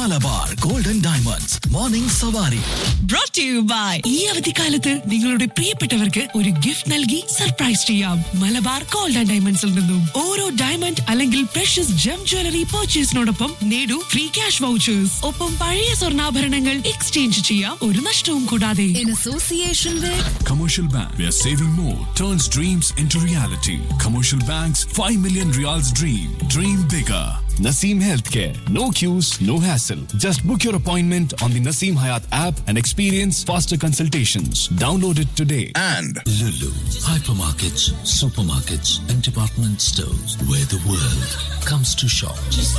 Malabar golden diamonds morning സവാരി brought to you by ഈ അവധിക്കാലത്ത് നിങ്ങളുടെ പ്രിയപ്പെട്ടവർക്ക് ഒരു ഗിഫ്റ്റ് നൽകി സർപ്രൈസ് ചെയ്യാം മലബാർ ഗോൾഡ് ആൻഡ് ഡയമണ്ട്സിൽ നിന്നും ഓരോ ഡയമണ്ട് അല്ലെങ്കിൽ പ്രഷ്യസ് ജം ജ്വല്ലറി പർച്ചേസിനോടൊപ്പം നേടൂ ഫ്രീ ക്യാഷ് വൗച്ചേഴ്സ് ഒപ്പം പഴയ സ്വർണ്ണാഭരണങ്ങൾ എക്സ്ചേഞ്ച് ചെയ്യാം ഒരു നഷ്ടവും കൂടാതെ in association with Commercial Bank, where saving more turns dreams into reality. Commercial Bank's 5 million reals dream. Dream bigger. Naseem Healthcare. No queues, no hassle. Just book your appointment on the Naseem Hayat app and experience faster consultations. Download it today. and Lulu, hypermarkets, supermarkets, and department stores where the world comes to shop.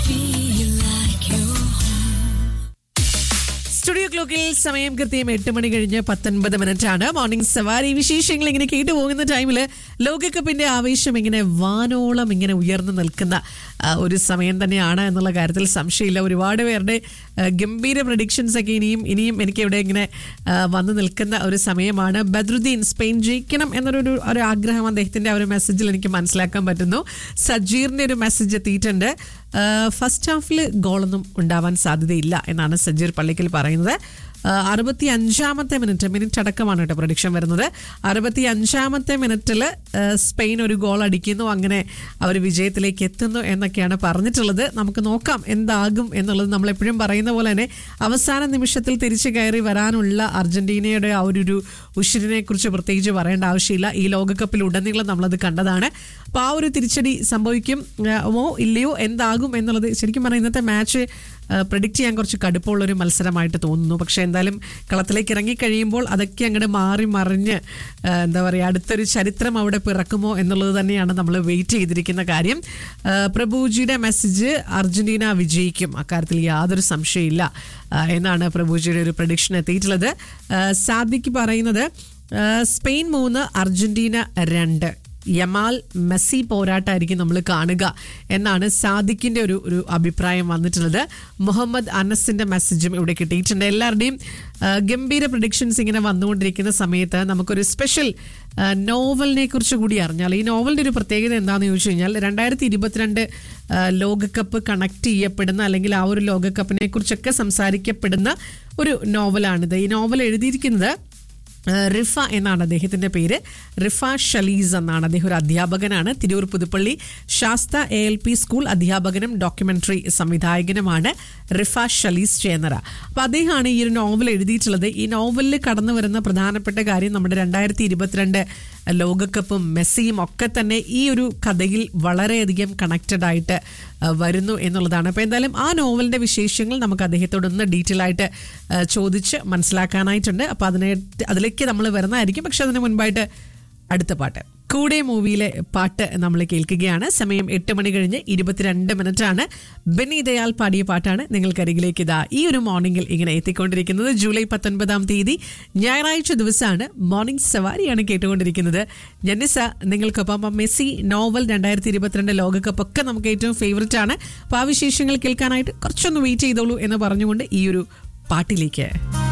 Studio ക്ലോക്കിൽ സമയം കൃത്യം എട്ട് മണി കഴിഞ്ഞ് പത്തൊൻപത് minute ആണ് morning സവാരി വിശേഷങ്ങൾ ഇങ്ങനെ കേട്ടു പോകുന്ന ടൈമിൽ ലോകകപ്പിന്റെ ആവേശം ഇങ്ങനെ വാനോളം ഇങ്ങനെ ഉയർന്നു നിൽക്കുന്ന ആ, ഒരു സമയം തന്നെയാണ് എന്നുള്ള കാര്യത്തിൽ സംശയമില്ല ഒരുപാട് പേരുടെ ആ, ഗംഭീര പ്രഡിക്ഷൻസ് ഒക്കെ ഇനിയും ഇനിയും എനിക്ക് ഇവിടെ ഇങ്ങനെ ആ, വന്നു നിൽക്കുന്ന ഒരു സമയമാണ് ബദ്രുദ്ദീൻ സ്പെയിൻ ജയിക്കണം എന്നൊരു ഒരു- ഒരു ആഗ്രഹം അദ്ദേഹത്തിന്റെ ആ ഒരു മെസ്സേജിൽ എനിക്ക് മനസ്സിലാക്കാൻ പറ്റുന്നു സജീറിന്റെ ഒരു മെസ്സേജ് എത്തിയിട്ടുണ്ട് ഫസ്റ്റ് ഹാഫിൽ ഗോളൊന്നും ഉണ്ടാവാൻ സാധ്യതയില്ല എന്നാണ് സജീർ പള്ളിക്കൽ പറയുന്നത് അറുപത്തി അഞ്ചാമത്തെ മിനിറ്റ് മിനിറ്റ് അടക്കമാണ് കേട്ടോ പ്രഡിക്ഷൻ വരുന്നത് അറുപത്തി അഞ്ചാമത്തെ മിനിറ്റിൽ സ്പെയിൻ ഒരു ഗോൾ അടിക്കുന്നു അങ്ങനെ അവർ വിജയത്തിലേക്ക് എത്തുന്നു എന്നൊക്കെയാണ് പറഞ്ഞിട്ടുള്ളത് നമുക്ക് നോക്കാം എന്താകും എന്നുള്ളത് നമ്മളെപ്പോഴും പറയുന്ന പോലെ തന്നെ അവസാന നിമിഷത്തിൽ തിരിച്ചു കയറി വരാനുള്ള അർജന്റീനയുടെ ആ ഒരു ഒരു ഉഷിരിനെ കുറിച്ച് പ്രത്യേകിച്ച് പറയേണ്ട ആവശ്യമില്ല ഈ ലോകകപ്പിൽ ഉടനീളം നമ്മളത് കണ്ടതാണ് അപ്പോൾ ആ ഒരു തിരിച്ചടി സംഭവിക്കും ആ, ഓ ഇല്ലയോ എന്താകും എന്നുള്ളത് ശരിക്കും പറഞ്ഞാൽ ഇന്നത്തെ മാച്ച് പ്രഡിക്റ്റ് ചെയ്യാൻ കുറച്ച് കടുപ്പമുള്ള ഒരു മത്സരമായിട്ട് തോന്നുന്നു പക്ഷെ എന്തായാലും കളത്തിലേക്ക് ഇറങ്ങി കഴിയുമ്പോൾ അതൊക്കെ അങ്ങോട്ട് മാറി മറിഞ്ഞ് ആ, എന്താ പറയുക അടുത്തൊരു ചരിത്രം അവിടെ പിറക്കുമോ എന്നുള്ളത് തന്നെയാണ് നമ്മൾ വെയിറ്റ് ചെയ്തിരിക്കുന്ന കാര്യം ആ, പ്രഭുജിയുടെ മെസ്സേജ് അർജന്റീന വിജയിക്കും അക്കാര്യത്തിൽ യാതൊരു സംശയമില്ല ആ, എന്നാണ് പ്രഭുജിയുടെ ഒരു പ്രഡിക്ഷൻ എത്തിയിട്ടുള്ളത് ആ, സാദിക്ക് പറയുന്നത് ആ, സ്പെയിൻ മൂന്ന് അർജന്റീന രണ്ട് യമാൽ മെസ്സി പോരാട്ടമായിരിക്കും നമ്മൾ കാണുക എന്നാണ് സാദിഖിന്റെ ഒരു ഒരു അഭിപ്രായം വന്നിട്ടുള്ളത് മുഹമ്മദ് അനസിന്റെ മെസ്സേജും ഇവിടെ കിട്ടിയിട്ടുണ്ട് എല്ലാവരുടെയും ആ, ഗംഭീര പ്രഡിക്ഷൻസ് ഇങ്ങനെ വന്നുകൊണ്ടിരിക്കുന്ന സമയത്ത് നമുക്കൊരു സ്പെഷ്യൽ ആ, നോവലിനെ കുറിച്ച് കൂടി അറിഞ്ഞാൽ ഈ നോവലിന്റെ ഒരു പ്രത്യേകത എന്താണെന്ന് ചോദിച്ചു കഴിഞ്ഞാൽ രണ്ടായിരത്തി ഇരുപത്തിരണ്ട് ആ, ലോകകപ്പ് കണക്ട് ചെയ്യപ്പെടുന്ന അല്ലെങ്കിൽ ആ ഒരു ലോകകപ്പിനെ കുറിച്ചൊക്കെ സംസാരിക്കപ്പെടുന്ന ഒരു നോവലാണിത് ഈ നോവൽ എഴുതിയിരിക്കുന്നത് ഏഹ് റിഫ എന്നാണ് അദ്ദേഹത്തിന്റെ പേര് റിഫ ഷലീസ് എന്നാണ് അദ്ദേഹം ഒരു അധ്യാപകനാണ് Tirur Puthuppally Shastha A L P school അധ്യാപകനും ഡോക്യുമെന്ററി സംവിധായകനുമാണ് റിഫ ഷലീസ് ചേന്നറ അപ്പൊ അദ്ദേഹമാണ് ഈ ഒരു നോവൽ എഴുതിയിട്ടുള്ളത് ഈ നോവലിൽ കടന്നു വരുന്ന പ്രധാനപ്പെട്ട കാര്യം നമ്മുടെ രണ്ടായിരത്തി ഇരുപത്തിരണ്ട് ലോകകപ്പും മെസ്സിയും ഒക്കെ തന്നെ ഈ ഒരു കഥയിൽ വളരെയധികം കണക്റ്റഡ് ആയിട്ട് ആ, വരുന്നു എന്നുള്ളതാണ് അപ്പോൾ എന്തായാലും ആ നോവലിന്റെ വിശേഷങ്ങൾ നമുക്ക് അദ്ദേഹത്തോടൊന്ന് ഡീറ്റെയിൽ ആയിട്ട് ആ, ചോദിച്ച് മനസ്സിലാക്കാനായിട്ടുണ്ട് അപ്പോൾ അതിനെ അതിലേക്ക് നമ്മൾ വരുന്നതായിരിക്കും പക്ഷെ അതിന് മുൻപായിട്ട് അടുത്ത പാട്ട് കൂടെ മൂവിയിലെ പാട്ട് നമ്മൾ കേൾക്കുകയാണ് സമയം എട്ട് മണി കഴിഞ്ഞ് ഇരുപത്തിരണ്ട് മിനിറ്റ് ആണ് ബെന്നി ദയാൽ പാടിയ പാട്ടാണ് നിങ്ങൾക്കരികിലേക്ക് ഇതാ ഈ ഒരു മോർണിംഗിൽ ഇങ്ങനെ എത്തിക്കൊണ്ടിരിക്കുന്നത് ജൂലൈ പത്തൊൻപതാം തീയതി ഞായറാഴ്ച ദിവസമാണ് മോർണിംഗ് സവാരിയാണ് കേട്ടുകൊണ്ടിരിക്കുന്നത് ജനിസ നിങ്ങൾക്കൊപ്പം അപ്പം മെസ്സി നോവൽ രണ്ടായിരത്തി ഇരുപത്തിരണ്ട് ലോകകപ്പ് ഒക്കെ നമുക്ക് ഏറ്റവും ഫേവററ്റ് ആണ് അപ്പോൾ ആ വിശേഷങ്ങൾ കേൾക്കാനായിട്ട് കുറച്ചൊന്ന് വെയിറ്റ് ചെയ്തോളൂ എന്ന് പറഞ്ഞുകൊണ്ട് ഈ ഒരു പാട്ടിലേക്ക്